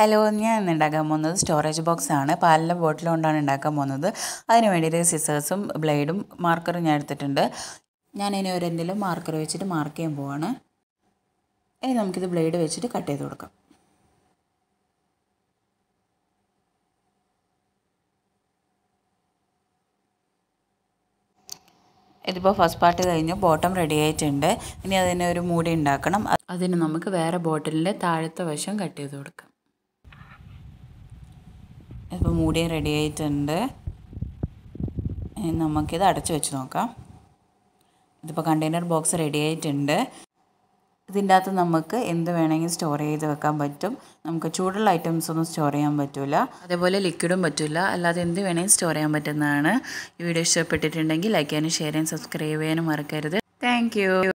hello ഞാൻ ഇന്ന് ഉണ്ടാക്കാൻ പോകുന്നത് സ്റ്റോറേജ് ബോക്സ് ആണ് പാലിൻ്റെ ബോട്ടിൽ കൊണ്ടാണ് ഉണ്ടാക്കാൻ പോകുന്നത് അതിന് വേണ്ടിയിട്ട് സിസേഴ്സും ബ്ലേഡും മാർക്കറും ഞാൻ എടുത്തിട്ടുണ്ട് ഞാൻ ഇനി ഒരു എന്തെങ്കിലും മാർക്കർ വെച്ചിട്ട് മാർക്ക് ചെയ്യാൻ പോവാണ് ഇനി നമുക്കിത് ബ്ലേഡ് വെച്ചിട്ട് കട്ട് ചെയ്ത് കൊടുക്കാം ഇതിപ്പോൾ ഫസ്റ്റ് പാർട്ട് കഴിഞ്ഞു ബോട്ടം റെഡി ആയിട്ടുണ്ട് ഇനി അതിന് ഒരു മൂടി ഉണ്ടാക്കണം അതിന് നമുക്ക് വേറെ ബോട്ടിലിൻ്റെ താഴത്തെ വശം കട്ട് ചെയ്ത് കൊടുക്കാം ഇപ്പോൾ മൂടി റെഡി ആയിട്ടുണ്ട് ഇനി നമുക്കിത് അടച്ചു വെച്ച് നോക്കാം ഇതിപ്പോൾ കണ്ടെയ്നർ ബോക്സ് റെഡി ആയിട്ടുണ്ട് ഇതിൻ്റെ അകത്ത് നമുക്ക് എന്ത് വേണമെങ്കിൽ സ്റ്റോർ ചെയ്ത് വെക്കാൻ പറ്റും നമുക്ക് ചൂടുള്ള ഐറ്റംസ് ഒന്നും സ്റ്റോർ ചെയ്യാൻ പറ്റില്ല അതേപോലെ ലിക്വിഡും പറ്റില്ല അല്ലാതെ എന്ത് വേണമെങ്കിലും സ്റ്റോർ ചെയ്യാൻ പറ്റുന്നതാണ് ഈ വീഡിയോ ഇഷ്ടപ്പെട്ടിട്ടുണ്ടെങ്കിൽ ലൈക്ക് ചെയ്യാനും ഷെയർ ചെയ്യാനും സബ്സ്ക്രൈബ് ചെയ്യാനും മറക്കരുത് താങ്ക്